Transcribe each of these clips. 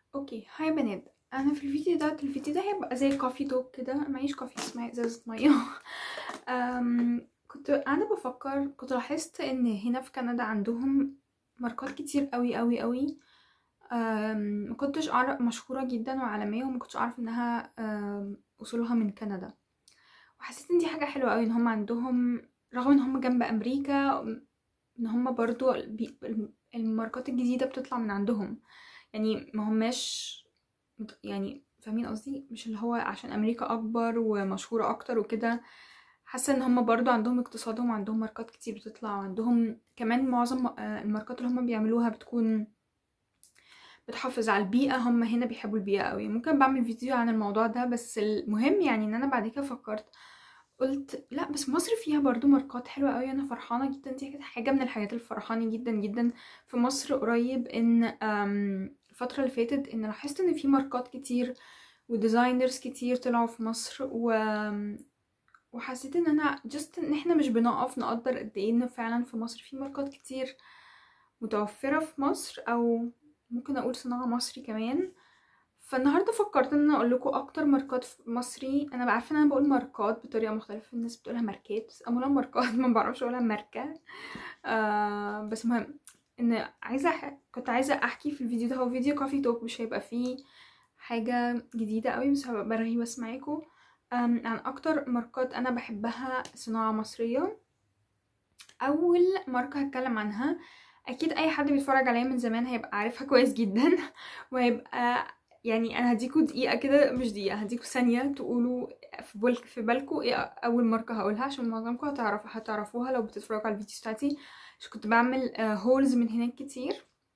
اوكي هاي بنات انا في الفيديو ده الفيديو ده هيبقى زي كوفي توك كده معيش كوفي اسمها ازازه ميه أم، كنت قاعده بفكر كنت لاحظت ان هنا في كندا عندهم ماركات كتير قوي قوي قوي أم، ما كنتش اعرف مشهوره جدا وعالميه وما كنتش اعرف انها أم، اصولها من كندا وحسيت ان دي حاجه حلوه قوي ان هم عندهم رغم ان هم جنب امريكا ان هم برضو بي- الماركات الجديده بتطلع من عندهم يعني ما هماش يعني فاهمين قصدي مش اللي هو عشان امريكا اكبر ومشهوره اكتر وكده حاسه ان هم برضو عندهم اقتصادهم وعندهم ماركات كتير بتطلع وعندهم كمان معظم آه، الماركات اللي هم بيعملوها بتكون بتحافظ على البيئة هم هنا بيحبوا البيئة قوي ممكن بعمل فيديو عن الموضوع ده بس المهم يعني ان انا بعد كده فكرت قلت لا بس مصر فيها برضو ماركات حلوة قوي انا فرحانة جدا دي كانت حاجة من الحاجات اللي فرحاني جدا جدا في مصر قريب ان أم، الفترة اللي فاتت ان لاحظت ان في ماركات كتير وديزاينرز كتير طلعوا في مصر و وحسيت ان انا جست ان احنا مش بنقف نقدر قد ايه ان فعلا في مصر في ماركات كتير متوفرة في مصر او ممكن اقول صناعة مصري كمان فالنهارده فكرت ان انا اقول لكم اكتر ماركات في مصري انا بعرف ان انا بقول ماركات بطريقه مختلفه الناس بتقولها ماركات بس انا بقولها ماركات ما بعرفش اقولها ماركه آه بس مهم ان عايزه أح... كنت عايزه احكي في الفيديو ده هو فيديو كافي توك مش هيبقى فيه حاجه جديده قوي بس هبقى برغي بس معاكم آم، عن اكتر ماركات انا بحبها صناعه مصريه اول ماركه هتكلم عنها اكيد اي حد بيتفرج عليا من زمان هيبقى عارفها كويس جدا وهيبقى يعني انا هديكوا دقيقه كده مش دقيقه هديكوا ثانيه تقولوا في بالك في بالكوا ايه اول ماركه هقولها عشان معظمكم هتعرفوا هتعرفوها لو بتتفرجوا على الفيديوز بتاعتي عشان كنت بعمل هولز من هناك كتير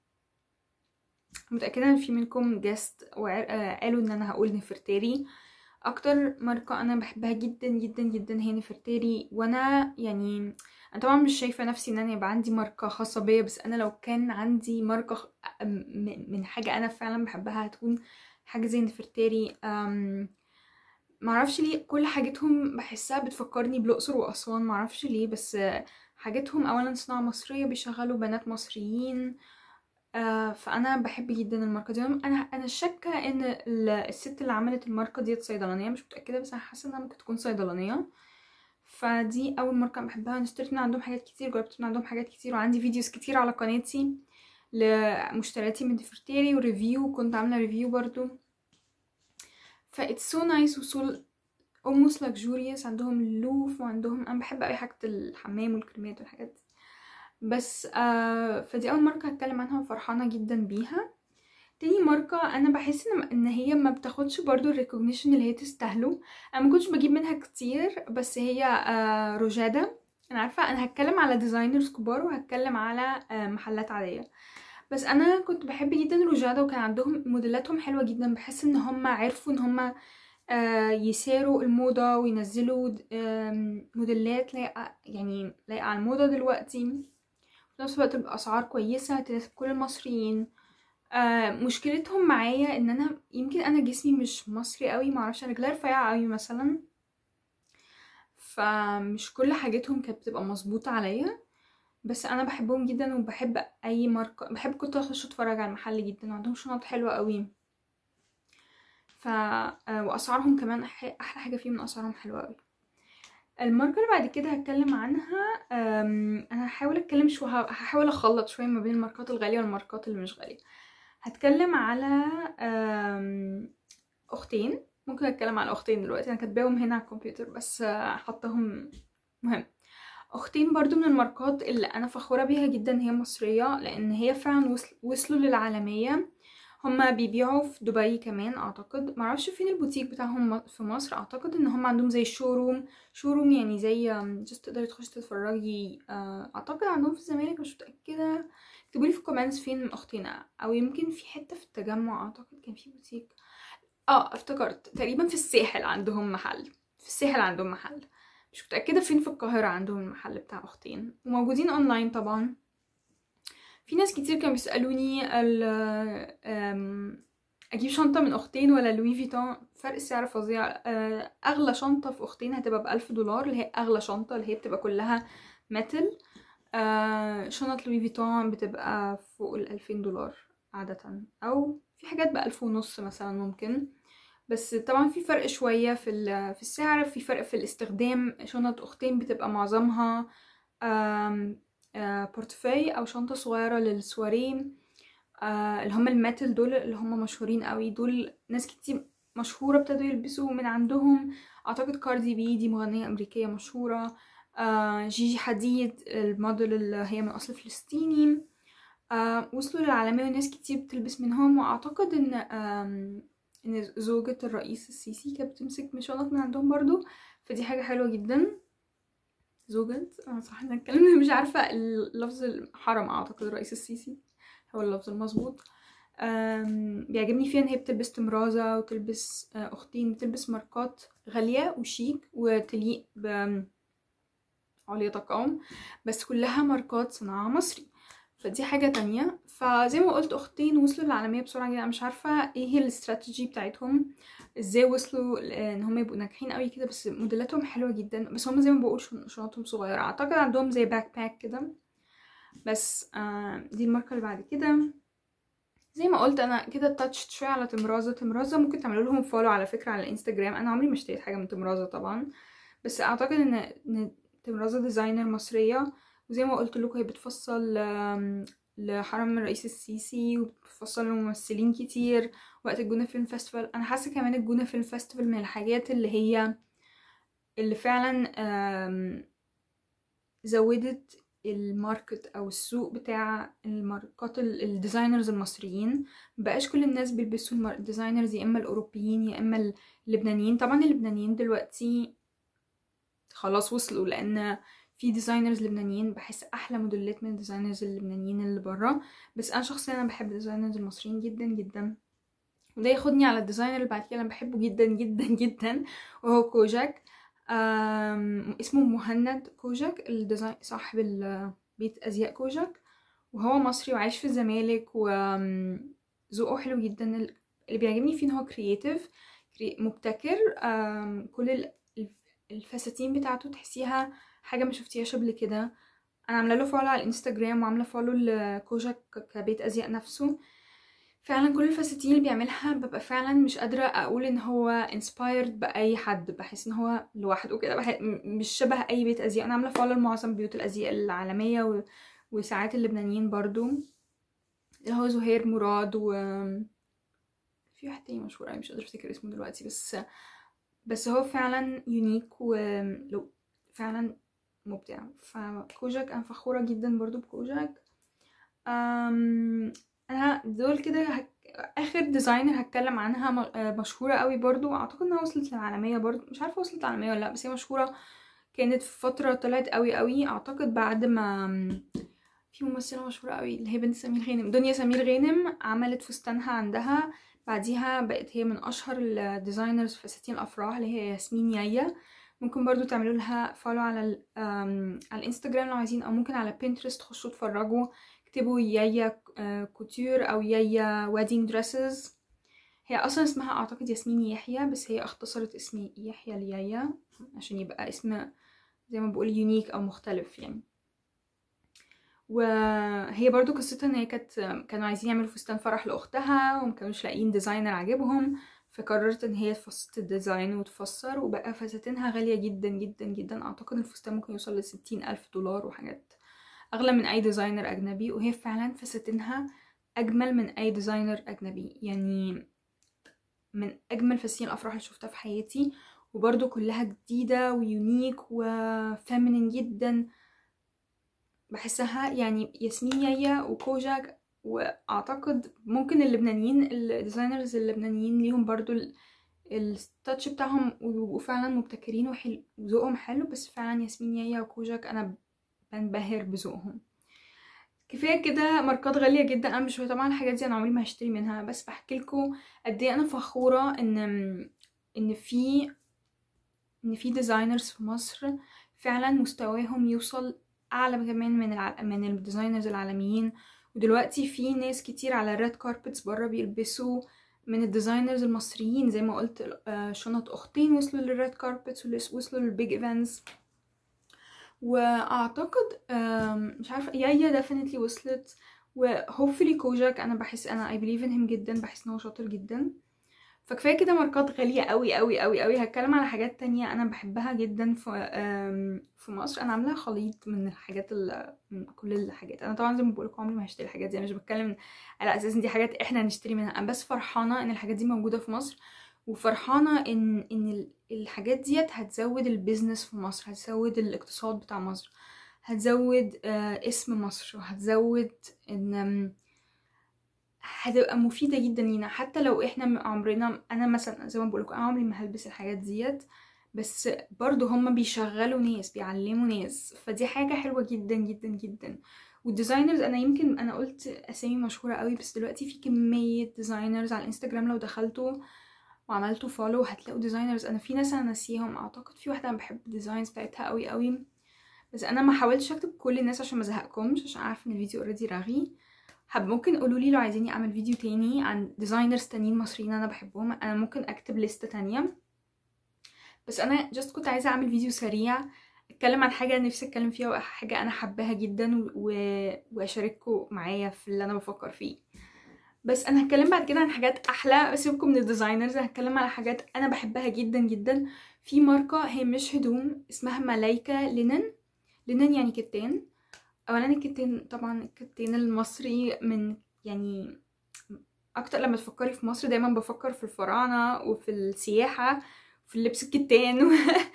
متاكده ان في منكم جاست وقالوا ان انا هقول نفرتاري اكتر ماركه انا بحبها جدا جدا جدا هي نفرتاري وانا يعني انا طبعا مش شايفه نفسي ان انا يبقى عندي ماركه خاصه بيا بس انا لو كان عندي ماركه خ- م- من حاجه انا فعلا بحبها هتكون حاجه زي نفرتاري أم، معرفش ليه كل حاجتهم بحسها بتفكرني بالاقصر واسوان معرفش ليه بس حاجتهم اولا صناعه مصريه بيشغلوا بنات مصريين آه، فانا بحب جدا الماركه دي انا انا شاكه ان ال- الست اللي عملت الماركه ديت صيدلانيه مش متاكده بس انا حاسه انها ممكن تكون صيدلانيه فدي اول ماركه أنا بحبها انا اشتريت من عندهم حاجات كتير جربت من عندهم حاجات كتير وعندي فيديوز كتير على قناتي لمشترياتي من نفرتاري وريفيو كنت عامله ريفيو برضو ف it's so nice و so almost luxurious عندهم اللوف وعندهم انا بحب اوي حاجه الحمام والكريمات والحاجات دي بس آه فدي اول ماركه هتكلم عنها وفرحانه جدا بيها تاني ماركة أنا بحس إن إن هي ما بتاخدش برضو الريكوجنيشن اللي هي تستاهله أنا ما كنتش بجيب منها كتير بس هي آه روجادا أنا عارفة أنا هتكلم على ديزاينرز كبار وهتكلم على آه محلات عادية بس أنا كنت بحب جدا روجادا وكان عندهم موديلاتهم حلوة جدا بحس إن هم عرفوا إن هم آه يساروا الموضة وينزلوا د- آم، موديلات لايقة يعني لايقة على الموضة دلوقتي في نفس الوقت بأسعار كويسة تناسب كل المصريين آه مشكلتهم معايا ان انا يمكن انا جسمي مش مصري قوي معرفش انا رجلي رفيعه قوي مثلا فمش كل حاجتهم كانت بتبقى مظبوطه عليا بس انا بحبهم جدا وبحب اي ماركه بحب كنت اخش اتفرج على المحل جدا وعندهم شنط حلوه قوي ف آه، واسعارهم كمان أح- احلى حاجه فيهم ان اسعارهم حلوه قوي الماركه اللي بعد كده هتكلم عنها أم، انا هحاول اتكلم شو هحاول اخلط شويه ما بين الماركات الغاليه والماركات اللي مش غاليه هتكلم على أم، اختين ممكن اتكلم على اختين دلوقتي انا كاتباهم هنا على الكمبيوتر بس آه، حطاهم مهم اختين برضو من الماركات اللي انا فخورة بيها جدا هي مصرية لان هي فعلا وصل وصلوا للعالمية هما بيبيعوا في دبي كمان اعتقد معرفش فين البوتيك بتاعهم م- في مصر اعتقد ان هم عندهم زي شوروم شوروم يعني زي جست تقدري تخشي تتفرجي آه، اعتقد عندهم في الزمالك مش متأكدة اكتبولي في الكومنتس فين من اختنا او يمكن في حتة في التجمع اعتقد كان في بوتيك اه افتكرت تقريبا في الساحل عندهم محل في الساحل عندهم محل مش متأكدة فين في القاهرة عندهم المحل بتاع أختين وموجودين أونلاين طبعا في ناس كتير كانوا بيسألوني ال أم، أجيب شنطة من أختين ولا لوي فيتون فرق السعر فظيع آه، أغلى شنطة في أختين هتبقى بألف دولار اللي هي أغلى شنطة اللي هي بتبقى كلها ميتال آه، شنط لوي فيتون بتبقى فوق الألفين دولار عادة أو في حاجات حاجات بألف ونص مثلا ممكن بس طبعا في فرق شوية في ال- في السعر في فرق في الاستخدام شنط أختين بتبقى معظمها آم، آه، بورتفاي أو شنطة صغيرة للسواريه آه، اللي هم الميتال دول اللي هم مشهورين قوي دول ناس كتير مشهورة ابتدوا يلبسوا من عندهم أعتقد كاردي بي دي مغنية أمريكية مشهورة آه، جيجي حديد الموديل اللي هي من أصل فلسطيني آه، وصلوا للعالمية وناس كتير بتلبس منهم وأعتقد إن آم، إن زوجة الرئيس السيسي كانت بتمسك مشونات من عندهم برضو فدي حاجة حلوة جدا زوجة أنا صح أنا اتكلمت مش عارفة اللفظ الحرم أعتقد الرئيس السيسي هو اللفظ المظبوط أم، بيعجبني فيها ان هي بتلبس تمرازة وتلبس آه، اختين بتلبس ماركات غالية وشيك وتليق ب عليا تقاوم بس كلها ماركات صناعة مصري فدي حاجة تانية فزي ما قلت اختين وصلوا للعالمية بسرعة جدا أنا مش عارفة ايه هي الاستراتيجي بتاعتهم ازاي وصلوا ل- ان هم يبقوا ناجحين قوي كده بس موديلاتهم حلوة جدا بس هم زي ما بقول شن- شنطهم صغيرة اعتقد عندهم زي باك باك كده بس آه دي الماركة اللي بعد كده زي ما قلت انا كده تاتشت شويه على تمرازه تمرازه ممكن تعملوا لهم فولو على فكره على الانستجرام انا عمري ما اشتريت حاجه من تمرازه طبعا بس اعتقد ان ان تمرازه ديزاينر مصريه وزي ما قلت لكم هي بتفصل آم، لحرم الرئيس السيسي وبتفصل لممثلين كتير وقت الجونه فيلم فيستيفال انا حاسه كمان الجونه فيلم فيستيفال من الحاجات اللي هي اللي فعلا آم، زودت الماركت او السوق بتاع الماركات ال- الديزاينرز المصريين مبقاش كل الناس بيلبسوا المار- الديزاينرز يا اما الاوروبيين يا اما اللبنانيين طبعا اللبنانيين دلوقتي خلاص وصلوا لان في ديزاينرز لبنانيين بحس احلى موديلات من الديزاينرز اللبنانيين اللي بره بس انا شخصيا انا بحب الديزاينرز المصريين جدا جدا وده ياخدني على الديزاينر اللي بعد كده انا بحبه جدا جدا جدا وهو كوجاك آم، اسمه مهند كوجاك الديزاين صاحب ال- بيت ازياء كوجاك وهو مصري وعايش في الزمالك وذوقه حلو جدا ال- اللي بيعجبني فيه ان هو كرييتيف مبتكر آم، كل ال- الف- الفساتين بتاعته تحسيها حاجه ما شفتيهاش قبل كده انا عامله له فولو على الانستجرام وعامله فولو لكوجاك كبيت ازياء نفسه فعلا كل الفساتين اللي بيعملها ببقى فعلا مش قادرة اقول ان هو inspired بأي حد بحس ان هو لوحده كده بح- م- مش شبه اي بيت ازياء انا عاملة فولو لمعظم بيوت الازياء العالمية و... وساعات اللبنانيين برضو اللي هو زهير مراد و في واحد تاني مشهور أوي مش قادرة افتكر اسمه دلوقتي بس بس هو فعلا يونيك ولو فعلا مبدع فكوجاك انا فخورة جدا برضو بكوجاك أم... انا دول كده هك... اخر ديزاينر هتكلم عنها م- آه مشهوره قوي برضو اعتقد انها وصلت للعالميه برضو مش عارفه وصلت للعالميه ولا لا بس هي مشهوره كانت في فتره طلعت قوي قوي اعتقد بعد ما في ممثله مشهوره قوي اللي هي بنت سمير غانم دنيا سمير غانم عملت فستانها عندها بعديها بقت هي من اشهر الديزاينرز في فساتين الافراح اللي هي ياسمين يايا ممكن برضو تعملوا لها فولو على ال... آم، على الانستجرام لو عايزين او ممكن على بنترست تخشوا تتفرجوا اكتبوا يايا آه، كوتير او يايا ويدنج دريسز هي اصلا اسمها اعتقد ياسمين يحيى بس هي اختصرت اسم يحيى ليايا عشان يبقى اسم زي ما بقول يونيك او مختلف يعني وهي برضو قصتها ان هي كانت كانوا عايزين يعملوا فستان فرح لاختها وما كانوش لاقيين ديزاينر عاجبهم فقررت ان هي تفصل الديزاين وتفسر وبقى فساتينها غالية جدا جدا جدا اعتقد الفستان ممكن يوصل لستين الف دولار وحاجات اغلى من اي ديزاينر اجنبي وهي فعلا فساتينها اجمل من اي ديزاينر اجنبي يعني من اجمل فساتين الافراح اللي شفتها في حياتي وبرضو كلها جديدة ويونيك وفيمينين جدا بحسها يعني ياسمين يايا وكوجاك واعتقد ممكن اللبنانيين الديزاينرز اللبنانيين ليهم برضو ال- التاتش بتاعهم ويبقوا فعلا مبتكرين وحلو وذوقهم حلو بس فعلا ياسمين يايا وكوجاك انا بنبهر بذوقهم كفايه كده ماركات غاليه جدا انا مش طبعا الحاجات دي انا عمري ما هشتري منها بس بحكي لكم قد ايه انا فخوره ان ان في ان في ديزاينرز في مصر فعلا مستواهم يوصل اعلى كمان من الع... من الديزاينرز العالميين ودلوقتي في ناس كتير على الريد كاربتس بره بيلبسوا من الديزاينرز المصريين زي ما قلت آه، شنط اختين وصلوا للريد كاربتس وصلوا للبيج ايفنتس واعتقد آم، مش عارفه يايا ديفينتلي وصلت و hopefully كوجاك انا بحس انا I believe in him جدا بحس ان هو شاطر جدا فكفايه كده ماركات غاليه قوي قوي قوي قوي هتكلم على حاجات تانية انا بحبها جدا في أم، في مصر انا عاملاها خليط من الحاجات ال- من كل الحاجات انا طبعا زي ما بقولك عمري ما هشتري الحاجات دي انا مش بتكلم على اساس ان دي حاجات احنا هنشتري منها انا بس فرحانه ان الحاجات دي موجوده في مصر وفرحانه ان ان ال- الحاجات ديت هتزود البيزنس في مصر هتزود الاقتصاد بتاع مصر هتزود آه، اسم مصر وهتزود ان آم، هتبقى مفيدة جدا لينا حتى لو احنا م- عمرنا انا مثلا زي ما بقولكم انا عمري ما هلبس الحاجات ديت بس برضو هما بيشغلوا ناس بيعلموا ناس فدي حاجة حلوة جدا جدا جدا والديزاينرز انا يمكن انا قلت اسامي مشهورة قوي بس دلوقتي في كمية ديزاينرز على الانستجرام لو دخلتوا وعملتوا فولو هتلاقوا ديزاينرز انا في ناس انا ناسيهم اعتقد في واحدة انا بحب الديزاينز بتاعتها قوي قوي بس انا ما حاولتش اكتب كل الناس عشان ما ازهقكمش عشان عارفه ان الفيديو اوريدي رغي حب ممكن قولوا لي لو عايزيني اعمل فيديو تاني عن ديزاينرز تانيين مصريين انا بحبهم انا ممكن اكتب لستة تانية بس انا جست كنت عايزه اعمل فيديو سريع اتكلم عن حاجه نفسي اتكلم فيها وحاجه انا حباها جدا و... و- واشارككم معايا في اللي انا بفكر فيه بس انا هتكلم بعد كده عن حاجات احلى سيبكم من الديزاينرز هتكلم على حاجات انا بحبها جدا جدا في ماركه هي مش هدوم اسمها ملايكه لينن لينن يعني كتان اولا الكتان طبعا الكتان المصري من يعني اكتر لما تفكري في مصر دايما بفكر في الفراعنه وفي السياحه في اللبس الكتان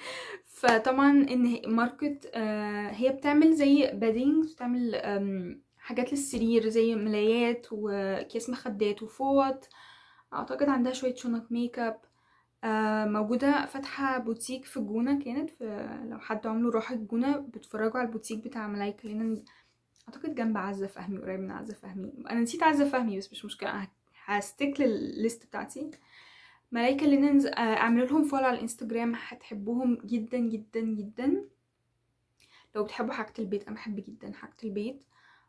فطبعا ان هي- ماركة آه، هي بتعمل زي بادينج بتعمل آم، حاجات للسرير زي ملايات واكياس مخدات وفوط اعتقد عندها شويه شنط ميك اب آه، موجودة فاتحة بوتيك في الجونة كانت في لو حد عمره راح الجونة بتفرجوا على البوتيك بتاع ملايكة لأن أعتقد جنب عزة فهمي قريب من عزة فهمي أنا نسيت عزة فهمي بس مش مشكلة أنا هستيك للليست بتاعتي ملايكة ليننز آه، اعملوا لهم فولو على الانستجرام هتحبوهم جدا جدا جدا لو بتحبوا حاجة البيت أنا بحب جدا حاجة البيت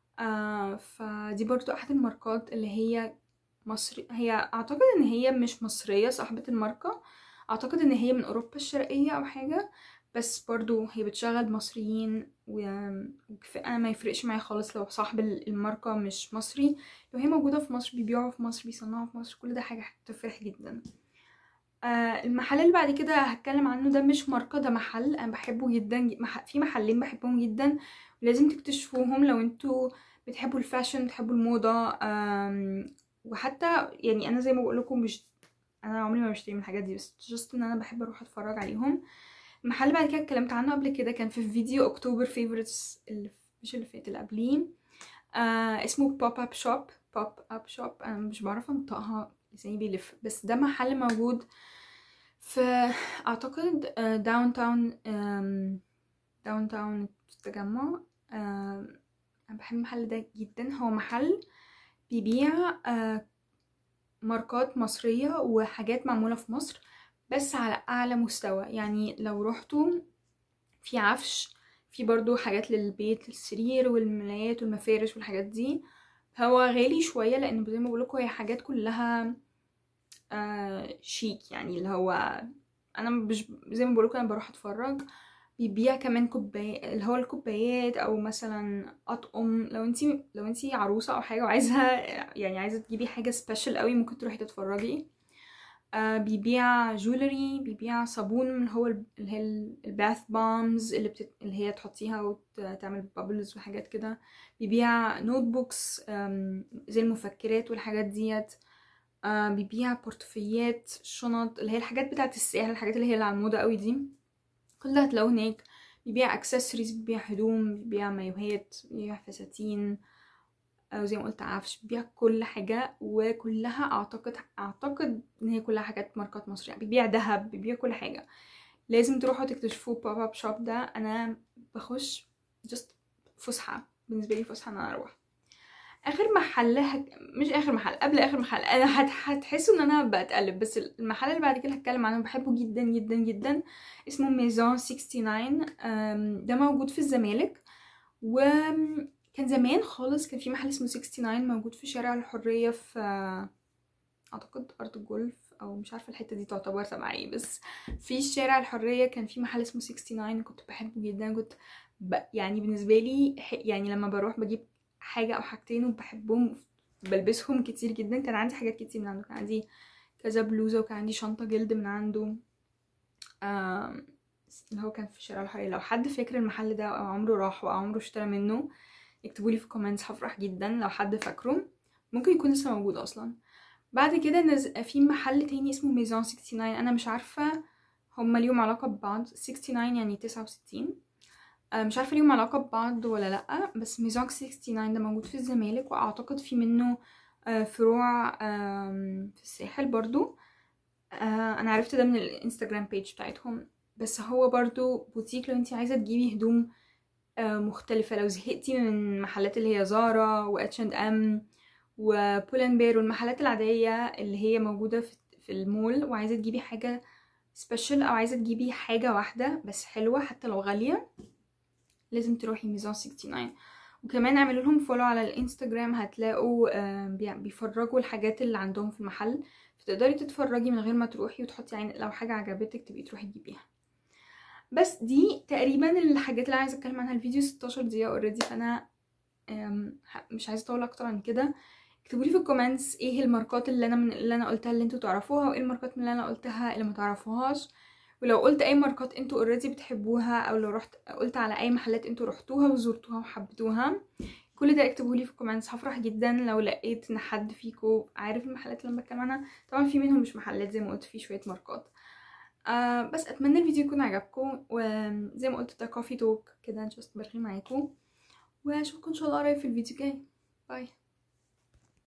آه فدي برضو أحد الماركات اللي هي مصري هي أعتقد إن هي مش مصرية صاحبة الماركة أعتقد إن هي من أوروبا الشرقية أو حاجة بس برضو هي بتشغل مصريين و- وكف- أنا ما يفرقش معايا خالص لو صاحب ال- الماركة مش مصري لو هي موجودة في مصر بيبيعوا في مصر بيصنعوا في مصر كل ده حاجة تفرح جدا آه المحل اللي بعد كده هتكلم عنه ده مش ماركة ده محل انا بحبه جدا مح... في محلين بحبهم جدا ولازم تكتشفوهم لو انتوا بتحبوا الفاشن بتحبوا الموضة آم... وحتى يعني انا زي ما بقول لكم مش انا عمري ما بشتري من الحاجات دي بس جست ان انا بحب اروح اتفرج عليهم المحل بعد كده اتكلمت عنه قبل كده كان في فيديو اكتوبر فيفورتس اللي مش اللي فات اللي قبليه آه اسمه بوب اب شوب بوب اب شوب انا مش بعرف انطقها لساني بيلف بس ده محل موجود في اعتقد داون تاون داون تاون في التجمع آم، انا بحب المحل ده جدا هو محل بيبيع آه، ماركات مصرية وحاجات معمولة في مصر بس على أعلى مستوى يعني لو رحتوا في عفش في برضو حاجات للبيت السرير والملايات والمفارش والحاجات دي هو غالي شوية لأن زي ما بقولكوا هي حاجات كلها آه شيك يعني اللي هو أنا مش زي ما بقولكوا أنا بروح أتفرج بيبيع كمان كوبايات اللي هو الكوبايات او مثلا اطقم لو انتي لو انتي عروسه او حاجه وعايزه يعني عايزه تجيبي حاجه سبيشال قوي ممكن تروحي تتفرجي آه بيبيع جولري بيبيع صابون اللي هو ال- اللي هي الباث بامز اللي بتت... اللي هي تحطيها وتعمل بابلز وحاجات كده بيبيع نوت بوكس زي المفكرات والحاجات ديت آه بيبيع بورتفيات شنط اللي هي الحاجات بتاعت السياحة الحاجات اللي هي اللي على الموضة قوي دي كل ده هتلاقوه هناك بيبيع اكسسوارز بيبيع هدوم بيبيع مايوهات بيبيع فساتين او زي ما قلت عفش بيبيع كل حاجة وكلها اعتقد اعتقد ان هي كلها حاجات ماركات مصرية بيبيع ذهب بيبيع كل حاجة لازم تروحوا تكتشفوه بوب اب شوب ده انا بخش جست فسحة بالنسبة لي فسحة ان انا اروح اخر محل هك... مش اخر محل قبل اخر محل انا هت... هتحسوا ان انا بتقلب بس المحل اللي بعد كده هتكلم عنه بحبه جدا جدا جدا اسمه ميزون 69 أم، ده موجود في الزمالك وكان زمان خالص كان في محل اسمه 69 موجود في شارع الحرية في اعتقد ارض الجولف او مش عارفه الحته دي تعتبر تبع ايه بس في شارع الحريه كان في محل اسمه 69 كنت بحبه جدا كنت ب... يعني بالنسبه لي ح- يعني لما بروح بجيب حاجه او حاجتين وبحبهم بلبسهم كتير جدا كان عندي حاجات كتير من عنده كان عندي كذا بلوزه وكان عندي شنطه جلد من عنده آم، اللي هو كان في شارع الحرية لو حد فاكر المحل ده او عمره راح او عمره اشترى منه اكتبوا لي في الكومنتس هفرح جدا لو حد فاكره ممكن يكون لسه موجود اصلا بعد كده نز... في محل تاني اسمه ميزون 69 انا مش عارفه هما ليهم علاقه ببعض 69 يعني 69 آه، مش عارفه ليهم علاقه ببعض ولا لا بس ميزون 69 ده موجود في الزمالك واعتقد في منه آه، فروع آم، في الساحل برضو آه، انا عرفت ده من الانستجرام بيج بتاعتهم بس هو برضو بوتيك لو انت عايزه تجيبي هدوم آه، مختلفه لو زهقتي من محلات اللي هي زارا واتش اند ام وبولن بير والمحلات العاديه اللي هي موجوده في في المول وعايزه تجيبي حاجه سبيشال او عايزه تجيبي حاجه واحده بس حلوه حتى لو غاليه لازم تروحي ميزان 69 وكمان اعملوا لهم فولو على الانستجرام هتلاقوا آه، بي- بيفرجوا الحاجات اللي عندهم في المحل فتقدري تتفرجي من غير ما تروحي وتحطي عين لو حاجه عجبتك تبقي تروحي تجيبيها بس دي تقريبا الحاجات اللي عايزه اتكلم عنها الفيديو 16 دقيقه اوريدي فانا آم، ه- مش عايزه اطول اكتر عن كده اكتبوا لي في الكومنتس ايه الماركات اللي انا من اللي انا قلتها اللي انتوا تعرفوها وايه الماركات من اللي انا قلتها اللي ما تعرفوهاش ولو قلت اي ماركات انتوا اوريدي بتحبوها او لو رحت قلت على اي محلات انتوا رحتوها وزرتوها وحبيتوها كل ده اكتبوا لي في الكومنتس هفرح جدا لو لقيت ان حد فيكم عارف المحلات اللي انا بتكلم عنها طبعا في منهم مش محلات زي ما قلت في شويه ماركات آه بس اتمنى الفيديو يكون عجبكم وزي ما قلت ده كوفي توك كده جاست برغي معاكم واشوفكم ان شاء الله قريب في الفيديو الجاي باي